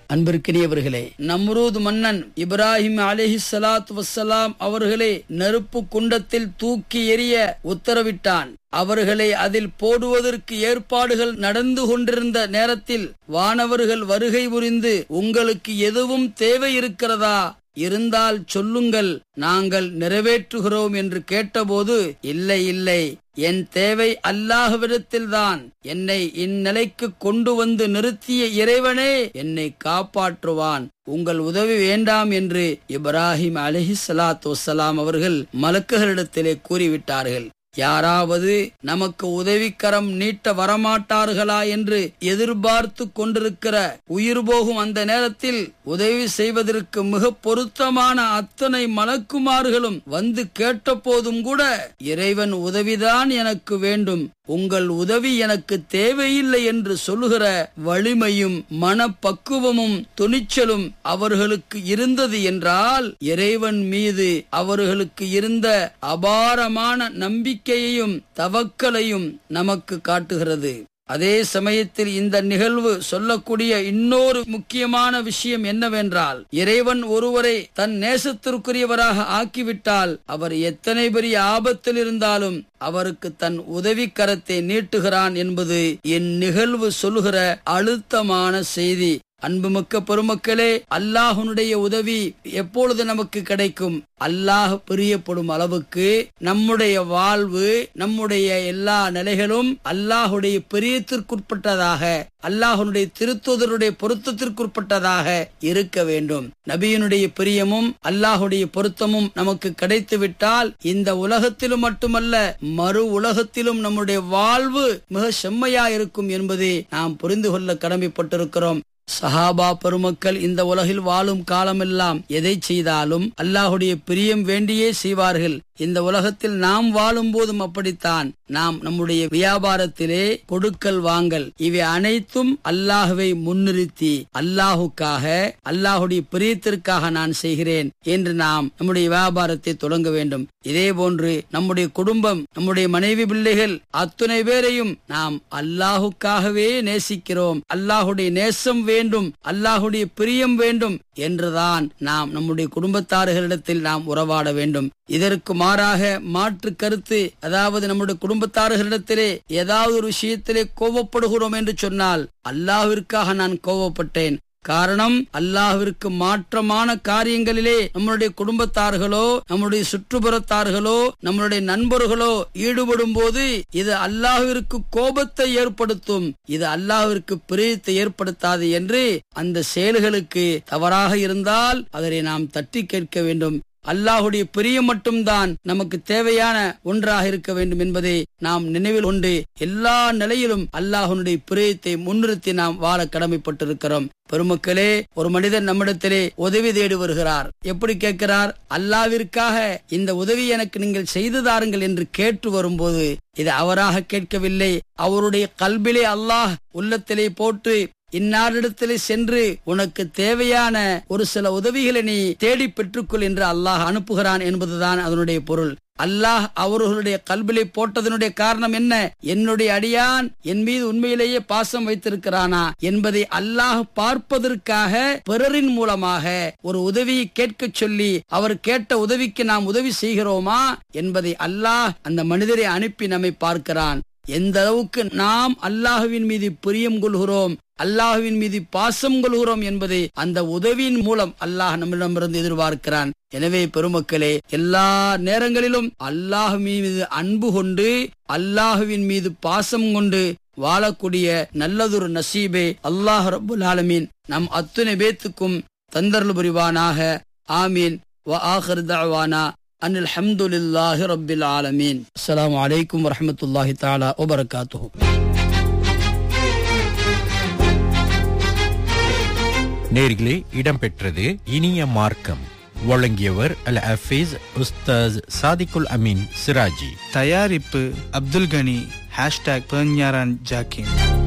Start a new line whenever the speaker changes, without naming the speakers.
அன்பிற்கினியவர்களே நம்ரூத் மன்னன் இப்ராஹிம் அலிஹி சலாத் வசலாம் அவர்களை நெருப்பு குண்டத்தில் தூக்கி எறிய உத்தரவிட்டான் அவர்களை அதில் போடுவதற்கு ஏற்பாடுகள் நடந்து கொண்டிருந்த நேரத்தில் வானவர்கள் வருகை புரிந்து உங்களுக்கு எதுவும் தேவை இருக்கிறதா இருந்தால் சொல்லுங்கள் நாங்கள் நிறைவேற்றுகிறோம் என்று கேட்டபோது இல்லை இல்லை என் தேவை அல்லாஹ்விடத்தில்தான் என்னை இந்நிலைக்கு கொண்டு வந்து நிறுத்திய இறைவனே என்னை காப்பாற்றுவான் உங்கள் உதவி வேண்டாம் என்று இப்ராஹிம் அலிஹி சலாத்து வசலாம் அவர்கள் மலக்குகளிடத்திலே கூறிவிட்டார்கள் யாராவது நமக்கு உதவிக்கரம் நீட்ட வரமாட்டார்களா என்று எதிர்பார்த்து கொண்டிருக்கிற உயிர் போகும் அந்த நேரத்தில் உதவி செய்வதற்கு மிக பொருத்தமான அத்தனை மலக்குமார்களும் வந்து கேட்டபோதும் கூட இறைவன் உதவிதான் எனக்கு வேண்டும் உங்கள் உதவி எனக்கு தேவையில்லை என்று சொல்லுகிற வலிமையும் மனப்பக்குவமும் துணிச்சலும் அவர்களுக்கு இருந்தது என்றால் இறைவன் மீது அவர்களுக்கு இருந்த அபாரமான நம்பிக்கையையும் தவக்கலையும் நமக்கு காட்டுகிறது அதே சமயத்தில் இந்த நிகழ்வு சொல்லக்கூடிய இன்னொரு முக்கியமான விஷயம் என்னவென்றால் இறைவன் ஒருவரை தன் நேசத்திற்குரியவராக ஆக்கிவிட்டால் அவர் எத்தனை பெரிய ஆபத்தில் இருந்தாலும் அவருக்கு தன் உதவி கரத்தை நீட்டுகிறான் என்பது என் நிகழ்வு சொல்லுகிற அழுத்தமான செய்தி அன்புமிக்க பெருமக்களே அல்லாஹனுடைய உதவி எப்பொழுது நமக்கு கிடைக்கும் அல்லாஹ் பிரியப்படும் அளவுக்கு நம்முடைய வாழ்வு நம்முடைய எல்லா நிலைகளும் அல்லாஹுடைய பிரியத்திற்குட்பட்டதாக அல்லாஹனுடைய திருத்துதருடைய பொருத்தத்திற்குட்பட்டதாக இருக்க வேண்டும் நபியினுடைய பிரியமும் அல்லாஹுடைய பொருத்தமும் நமக்கு கிடைத்துவிட்டால் இந்த உலகத்திலும் மட்டுமல்ல மறு உலகத்திலும் நம்முடைய வாழ்வு மிக செம்மையா இருக்கும் என்பதை நாம் புரிந்து கொள்ள கடமைப்பட்டிருக்கிறோம் சஹாபா பெருமக்கள் இந்த உலகில் வாழும் காலமெல்லாம் எதை செய்தாலும் அல்லாஹுடைய பிரியம் வேண்டியே செய்வார்கள் இந்த உலகத்தில் நாம் வாழும் போதும் அப்படித்தான் நாம் நம்முடைய வியாபாரத்திலே கொடுக்கல் வாங்கல் இவை அனைத்தும் அல்லாஹுவை முன்னிறுத்தி அல்லாஹுக்காக அல்லாஹுடைய பிரியத்திற்காக நான் செய்கிறேன் என்று நாம் நம்முடைய வியாபாரத்தை தொடங்க வேண்டும் இதே போன்று நம்முடைய குடும்பம் நம்முடைய மனைவி பிள்ளைகள் அத்துணை பேரையும் நாம் அல்லாஹுக்காகவே நேசிக்கிறோம் அல்லாஹுடைய நேசம் வேண்டும் அல்லாஹுடைய பிரியம் வேண்டும் என்றுதான் நாம் நம்முடைய குடும்பத்தார்களிடத்தில் நாம் உறவாட வேண்டும் இதற்கு மாறாக மாற்று கருத்து அதாவது நம்முடைய குடும்பத்தார்களிடத்திலே ஏதாவது ஒரு விஷயத்திலே கோபப்படுகிறோம் என்று சொன்னால் அல்லாஹிற்காக நான் கோபப்பட்டேன் காரணம் அல்லாஹிற்கு மாற்றமான காரியங்களிலே நம்மளுடைய குடும்பத்தார்களோ நம்முடைய சுற்றுப்புறத்தார்களோ நம்மளுடைய நண்பர்களோ ஈடுபடும் போது இது அல்லாஹிற்கு கோபத்தை ஏற்படுத்தும் இது அல்லாஹிற்கு பிரியத்தை ஏற்படுத்தாது என்று அந்த செயல்களுக்கு தவறாக இருந்தால் அதனை நாம் தட்டி கேட்க வேண்டும் அல்லாஹுடைய பிரியம் மட்டும்தான் நமக்கு தேவையான ஒன்றாக இருக்க வேண்டும் என்பதை நாம் நினைவில் கொண்டு எல்லா நிலையிலும் அல்லாஹனுடைய பிரியத்தை முன்னிறுத்தி நாம் வாழ கடமைப்பட்டிருக்கிறோம் பெருமக்களே ஒரு மனிதன் நம்மிடத்திலே உதவி தேடி வருகிறார் எப்படி கேட்கிறார் அல்லாவிற்காக இந்த உதவி எனக்கு நீங்கள் செய்து தாருங்கள் என்று கேட்டு வரும்போது இது அவராக கேட்கவில்லை அவருடைய கல்விலே அல்லாஹ் உள்ளத்திலே போட்டு இன்னாரிடத்திலே சென்று உனக்கு தேவையான ஒரு சில உதவிகளை நீ தேடி பெற்றுக்கொள் என்று அல்லாஹ் அனுப்புகிறான் என்பதுதான் அதனுடைய பொருள் அல்லாஹ் அவர்களுடைய கல்விலை போட்டதனுடைய காரணம் என்ன என்னுடைய அடியான் என் மீது உண்மையிலேயே பாசம் வைத்திருக்கிறானா என்பதை அல்லாஹ் பார்ப்பதற்காக பிறரின் மூலமாக ஒரு உதவியை கேட்க சொல்லி அவர் கேட்ட உதவிக்கு நாம் உதவி செய்கிறோமா என்பதை அல்லாஹ் அந்த மனிதரை அனுப்பி நம்மை பார்க்கிறான் எந்த அளவுக்கு நாம் அல்லாஹுவின் மீது பிரியம் கொள்கிறோம் அல்லாஹுவின் மீது பாசம் கொள்கிறோம் என்பதை அந்த உதவியின் மூலம் அல்லாஹ் நம்மிடமிருந்து எதிர்பார்க்கிறான் எனவே பெருமக்களே எல்லா நேரங்களிலும் அல்லாஹ் மீது அன்பு கொண்டு அல்லாஹுவின் மீது பாசம் கொண்டு வாழக்கூடிய நல்லதொரு நசீபே அல்லாஹ் ரபுல் ஆலமீன் நம் அத்துணை பேத்துக்கும் தந்தர்ல புரிவானாக ஆமீன் வ ஆஹர் தவானா அன் அல்ஹம்துலில்லாஹி ரப்பில் ஆலமீன் அஸ்ஸலாமு அலைக்கும் வரஹ்மத்துல்லாஹி தஆலா வபரகாத்துஹு
நேர்களே இடம்பெற்றது இனிய மார்க்கம் வழங்கியவர் அல் ஹஃபீஸ் உஸ்தாஸ் சாதிகுல் அமீன் சிராஜி
தயாரிப்பு அப்துல் கனி ஹேஷ்டாக் பெர்ஞாரான் ஜாக்கின்